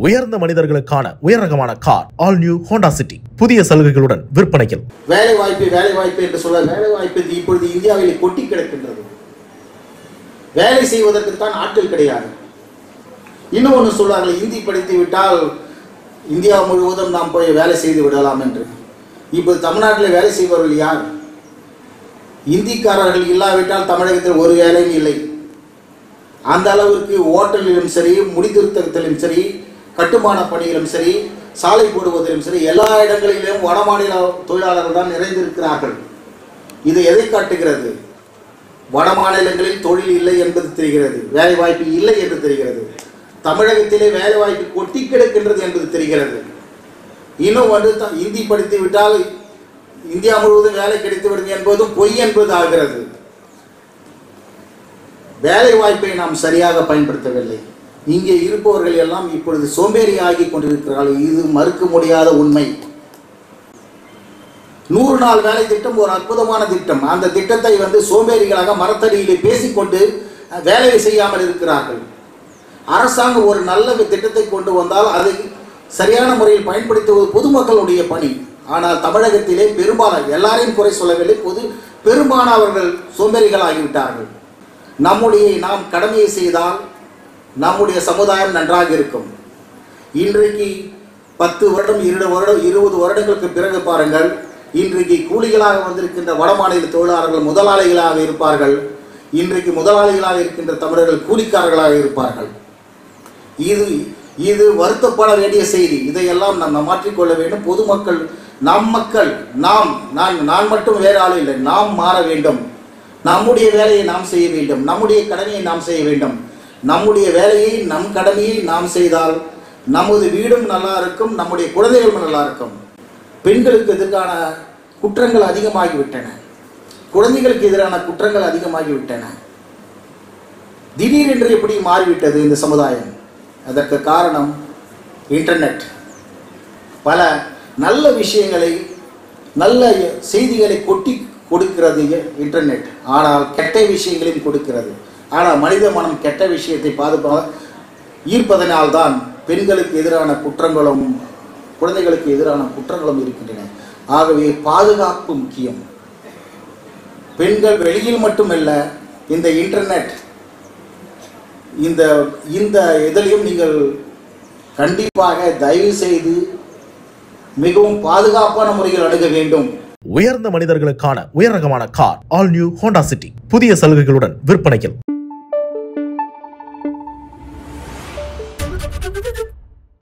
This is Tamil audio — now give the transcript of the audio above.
உயர்ந்த மனிதர்களுக்கான உயர் ரகமான car all new Honda City புதிய சலுகைகளுடன் விற்பனையில் வேலை வாய்ப்பு வேலை வாய்ப்பு என்று சொல்ல வேலை வாய்ப்பு இப்பொழுது இந்தியாவில் கொட்டி கிடக்கின்றது வேலை செய்வதற்கு தான் ஆட்கள் கிடையாது இன்னும் ஒன்று சொல்றார்கள் இந்தி படித்து விட்டால் இந்தியா முழுவதும் நாம் போய் வேலை செய்து விடலாம் என்று இப்போது தமிழ்நாட்டில் வேலை செய்பவர்கள் யார் இந்திக்காரர்கள் இல்லாவிட்டால் தமிழகத்தில் ஒரு வேலையும் இல்லை அந்த அளவிற்கு ஓட்டலிலும் சரி முடித்திருத்தத்திலும் சரி கட்டுமான பணியிலும் சரி சாலை போடுவதிலும் சரி எல்லா இடங்களிலும் வடமாநில தொழிலாளர்கள் தான் நிறைந்திருக்கிறார்கள் இது எதை காட்டுகிறது வட மாநிலங்களில் தொழில் இல்லை என்பது தெரிகிறது வேலை வாய்ப்பு இல்லை என்று தெரிகிறது தமிழகத்திலே வேலை வாய்ப்பு கொட்டி கிடக்கின்றது என்பது தெரிகிறது இன்னும் வந்து த- இந்தி படித்து விட்டால் இந்தியா முழுவதும் வேலை கிடைத்து விடும் என்பதும் பொய் என்பது ஆகிறது வேலை வாய்ப்பை நாம் சரியாக பயன்படுத்தவில்லை இங்கே இருப்பவர்கள் எல்லாம் இப்பொழுது சோம்பேறி ஆகி கொண்டிருக்கிறார்கள் இது மறுக்க முடியாத உண்மை நூறு நாள் வேலை திட்டம் ஒரு அற்புதமான திட்டம் அந்த திட்டத்தை வந்து சோம்பேறிகளாக மரத்தடியிலே பேசிக்கொண்டு அஹ், வேலையை செய்யாமல் இருக்கிறார்கள் அரசாங்கம் ஒரு நல்ல திட்டத்தை கொண்டு வந்தால் அதை சரியான முறையில் பயன்படுத்துவது பொதுமக்களுடைய பணி ஆனால் தமிழகத்திலே பெரும்பாலான எல்லாரையும் குறை சொல்லவில்லை பொது பெரும்பாலானவர்கள் சோம்பேறிகள் ஆகிவிட்டார்கள் நம்முடைய நாம் கடமையை செய்தால் நம்முடைய சமுதாயம் நன்றாக இருக்கும் இன்றைக்கு பத்து வருடம் இருபது வருடம் இருபது வருடங்களுக்கு பிறகு பாருங்கள் இன்றைக்கு கூலிகளாக வந்திருக்கின்ற வடமாநில தொழிலாளர்கள் முதலாளிகளாக இருப்பார்கள் இன்றைக்கு முதலாளிகளாக இருக்கின்ற தமிழர்கள் கூலிக்காரர்களாக இருப்பார்கள் இது இது வருத்தப்பட வேண்டிய செய்தி இதையெல்லாம் நாம் நாம் மாற்றிக்கொள்ள வேண்டும் பொதுமக்கள் நம் மக்கள் நாம் நான் நான் மட்டும் வேற ஆள் இல்லை நாம் மாற வேண்டும் நம்முடைய வேலையை நாம் செய்ய வேண்டும் நம்முடைய கடமையை நாம் செய்ய வேண்டும் நம்முடைய வேலையை நம் கடமையை நாம் செய்தால் நமது வீடும் நல்லா இருக்கும் நம்முடைய குழந்தைகளும் நல்லா இருக்கும் பெண்களுக்கு எதிரான குற்றங்கள் அதிகமாகிவிட்டன குழந்தைகளுக்கு எதிரான குற்றங்கள் அதிகமாகிவிட்டன திடீரென்று எப்படி மாறிவிட்டது இந்த சமுதாயம் அதற்கு காரணம் இன்டர்நெட் பல நல்ல விஷயங்களை நல்ல செய்திகளை கொட்டி கொடுக்கிறது இன்டர்நெட் ஆனால் கெட்ட விஷயங்களையும் கொடுக்கிறது ஆனால் மனித மனம் கெட்ட விஷயத்தை பாதுகா ஈர்ப்பதனால்தான் பெண்களுக்கு எதிரான குற்றங்களும் குழந்தைகளுக்கு எதிரான குற்றங்களும் இருக்கின்றன ஆகவே பாதுகாப்பு முக்கியம் பெண்கள் வெளியில் மட்டுமல்ல இந்த இன்டர்நெட் இந்த இந்த இதிலையும் நீங்கள் கண்டிப்பாக தயவு செய்து மிகவும் பாதுகாப்பான முறையில் அணுக வேண்டும் உயர்ந்த மனிதர்களுக்கான உயர் ரகமான car all new Honda City புதிய சலுகைகளுடன் விற்பனையில்